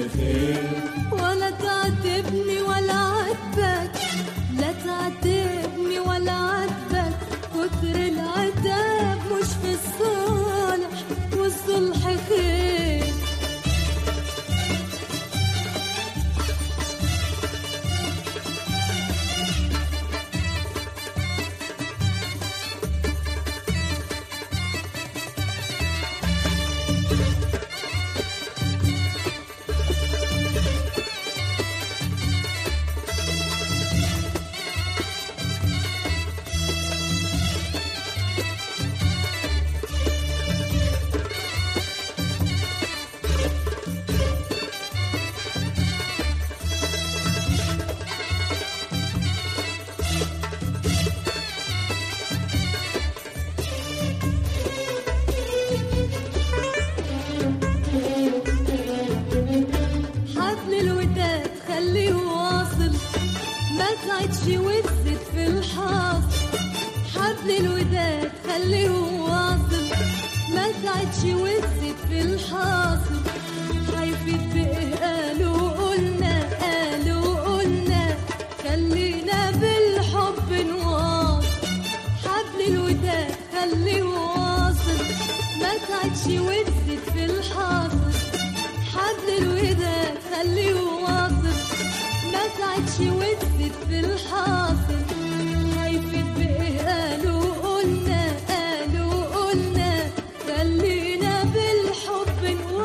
خير ولا تعاتبني ولا عاتبك لا تعاتبني ولا عاتبك كتر العتاب مش في الصالح والصلح خير حبل الوداد خليه واصل ما تعدش وتزيد في الحاصل حبل الوداد خليه واصل ما تعدش وتزيد في الحاصل هيفيد بإيه قالوا قلنا قالوا قلنا خلينا بالحب نواصل حبل الوداد خليه واصل ما تعدش وتزيد في الحاصل حبل الوداد خليه واصل ما تعدش وتزيد في الحاصل هيفيد بإيه قالوا قلنا قالوا قلنا خلينا بالحب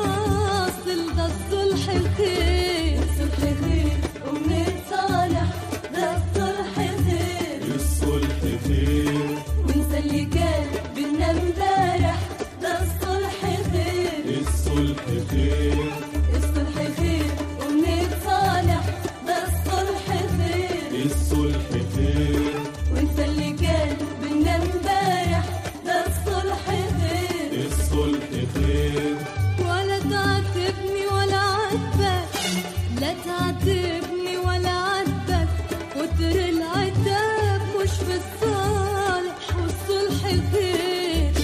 نواصل ده الصلح خير الصلح خير ونتصالح ده الصلح خير الصلح خير ونسى اللي كان بينا امبارح ده الصلح خير الصلح خير الصلح خير ونتصالح ده الصلح خير الصلح خير وانسى اللي كان بينا امبارح ده الصلح خير الصلح خير ولا تعاتبني ولا عاتبك لا تعاتبني ولا عاتبك كتر العتاب مش في الصالح والصلح خير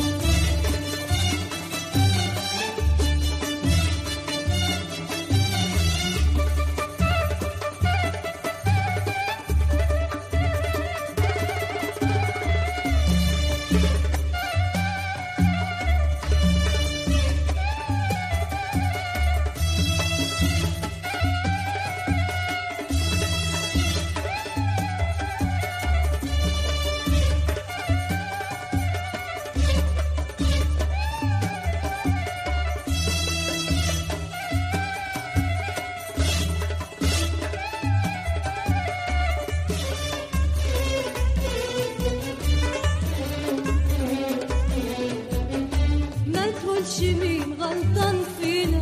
ما تقولش مين غلطان فينا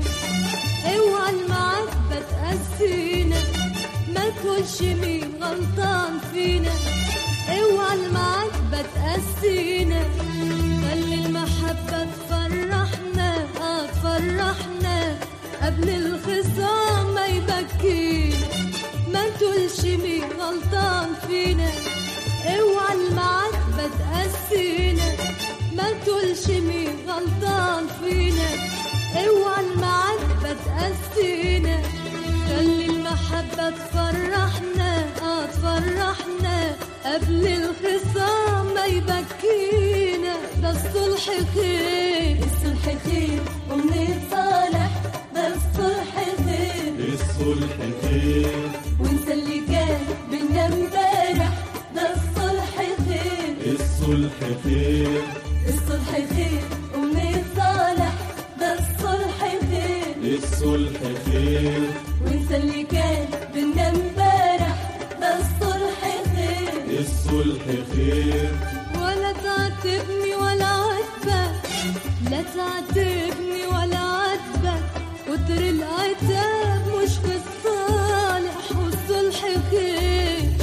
اوعى المعاتبة تقسينا ما تقولش مين غلطان فينا اوعى المعاتبة تقسينا خلي المحبة تفرحنا اه تفرحنا قبل الخصام ما يبكينا ما تقولش مين غلطان فينا اوعى المعاتبة تقسينا ما تقولش مين غلطان فينا اوعى المعاتبة تقسينا خلي المحبة تفرحنا اه تفرحنا قبل الخصام ما يبكينا ده الصلح خير الصلح خير ونتصالح ده الصلح خير الصلح خير وانسى اللي كان بينا امبارح ده الصلح خير الصلح خير الصلح خير ونتصالح ده الصلح خير الصلح خير وانسى اللي كان بينا امبارح ده الصلح خير الصلح خير ولا تعاتبني ولا عاتبك لا تعاتبني ولا عاتبك كتر العتاب مش في الصالح والصلح خير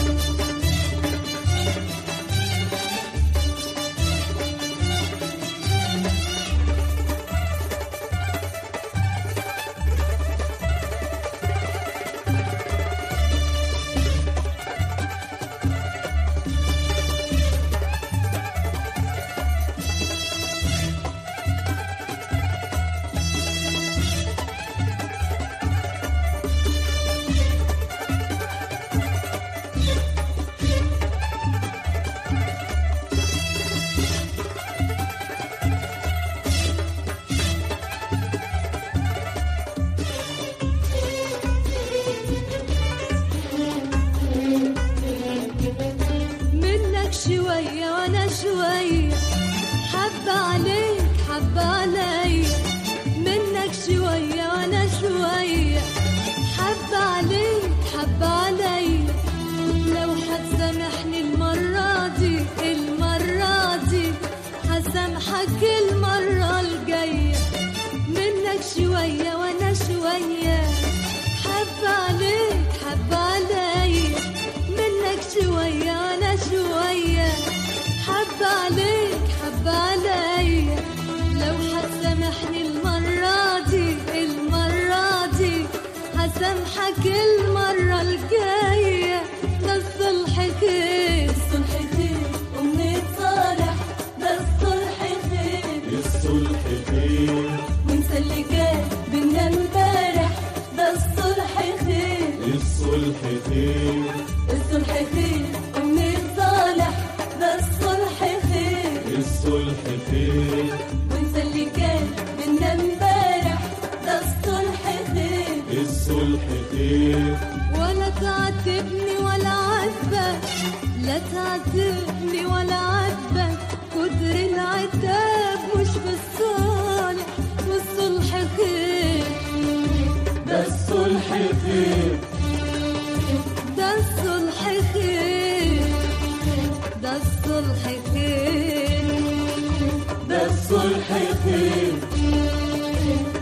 واسامحك المرة الجاية ده الصلح خير الصلح خير وبنتصالح ده الصلح خير الصلح خير ونسى اللي كان بينا امبارح ده الصلح خير الصلح خير الصلح خير وبنتصالح ده الصلح خير الصلح خير ونسى اللي كان بينا امبارح ده الصلح خير الصلح خير ولا تعاتبني ولا عاتبك لا تعاتبني ولا عاتبك كتر العتاب مش بالصالح والصلح خير ده الصلح خير ده الصلح خير ده الصلح خير ده الصلح خير